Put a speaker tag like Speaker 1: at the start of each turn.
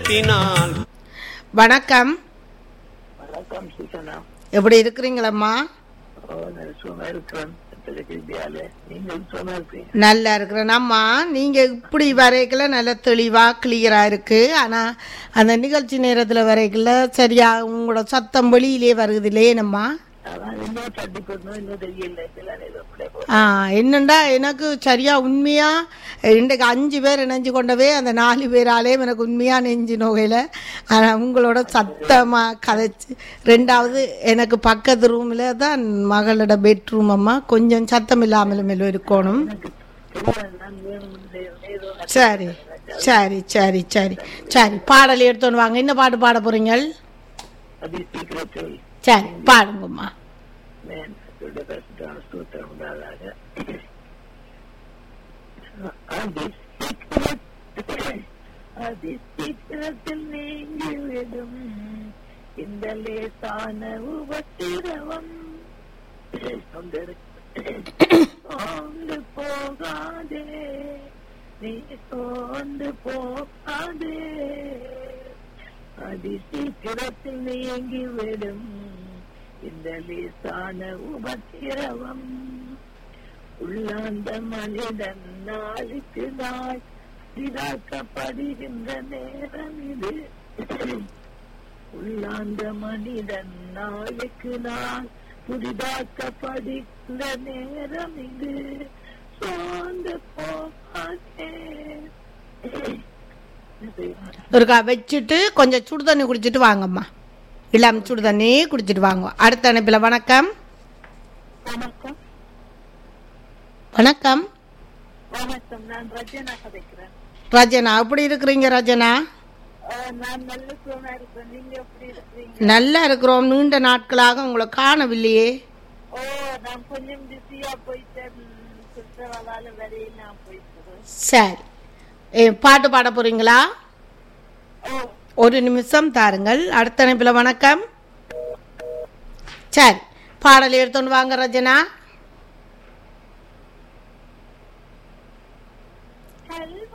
Speaker 1: உள்ளத்தினால்
Speaker 2: வணக்கம்
Speaker 3: வணக்கம் சூசனா
Speaker 2: எப்படி இருக்கிறீங்களம்மா
Speaker 3: ஓ நான் சும்மா இருக்கிறேன் வித்யாலய நீங்கள் சும்மா இருக்கீங்க
Speaker 2: நல்லா இருக்கிறேன் அம்மா நீங்கள் இப்படி வரைக்கல நல்ல தெளிவாக கிளியராக இருக்குது ஆனால் அந்த நிகழ்ச்சி நேரத்தில் வரைக்கல சரியா உங்களோட சத்தம் வெளியிலே வருது இல்லையேனம்மா
Speaker 3: அதான் இன்னும் தட்டி போடணும் இன்னும் தெரியல இதெல்லாம் ஏதோ அப்படியே போ-
Speaker 2: ஆ என்னண்டா எனக்கு சரியா உண்மையா இன்றைக்கு அஞ்சு பேர் இணைஞ்சு கொண்டவே அந்த நாலு பேராலே எனக்கு உண்மையா நெஞ்சு நோகையில் ஆனால் உங்களோட சத்தமாக கதைச்சு ரெண்டாவது எனக்கு பக்கத்து ரூமில் தான் மகளோட பெட்ரூம் அம்மா கொஞ்சம் சத்தம் இல்லாமலும் எல்லாம் இருக்கணும்
Speaker 3: தெரியாது நான் வேணும் ஏதோ
Speaker 2: சரி சரி சரி சரி சரி பாடல் எடுத்துன்னு வாங்க என்ன பாட்டு பாட போறீங்க
Speaker 3: அதி சீக்கிரத்தில்
Speaker 2: சரி பாடுங்கம்மா
Speaker 3: மேன் பரிசுத்தான ஸ்தோத்திரம் உண்டாதாக அதி சீக்கிரத்தில் அதி சீக்கிரத்தில் நீங்கிவிடும் இந்த லேசான உபத்திரவம் சோர்ந்து போகாதே நீ சோர்ந்து போகாதே அதி சீக்கிரத்தில் நீங்கிவிடும் இந்த லேசான உபத்திரவம் உள்ளாந்த மனிதன் நாளுக்கு நாள் இதாக்கப்படுகின்ற நேரம் இது உள்ளாந்த மனிதன் நாளுக்கு நாள் புதிதாக்கப்படுகின்ற நேரம் இது சோர்ந்து போகாதே
Speaker 2: ஒருக்கா வச்சுட்டு கொஞ்சம் சுடு தண்ணி குடிச்சிட்டு வாங்கம்மா இளம் சுடு தண்ணி குடிச்சிட்டு வாங்க அடுத்த அனுப்பில் வணக்கம்
Speaker 3: வணக்கம்
Speaker 2: வணக்கம்
Speaker 3: வணக்கம் நான் ரஜனா கதைக்கிறேன்
Speaker 2: ரஜனா எப்படி இருக்கிறீங்க ரஜனா
Speaker 3: அஹ் நான் நல்ல சுகமா இருக்கிறேன் நீங்க எப்படி இருக்கிறீங்க
Speaker 2: நல்லா இருக்கிறோம் நீண்ட நாட்களாக உங்களை காணவில்லையே
Speaker 3: ஓ நான் கொஞ்சம் பிஸியா போயிட்டேன் சுற்றுலாவால வரையும் நான் போயிட்டு
Speaker 2: சரி ஏ, பாட்டு பாட போறீங்களா
Speaker 3: ஓ
Speaker 2: ஒரு நிமிஷம் தாருங்கள் அடுத்த அனுப்பில் வணக்கம் சரி பாடல் எடுத்துன்னு வாங்க ரஜனா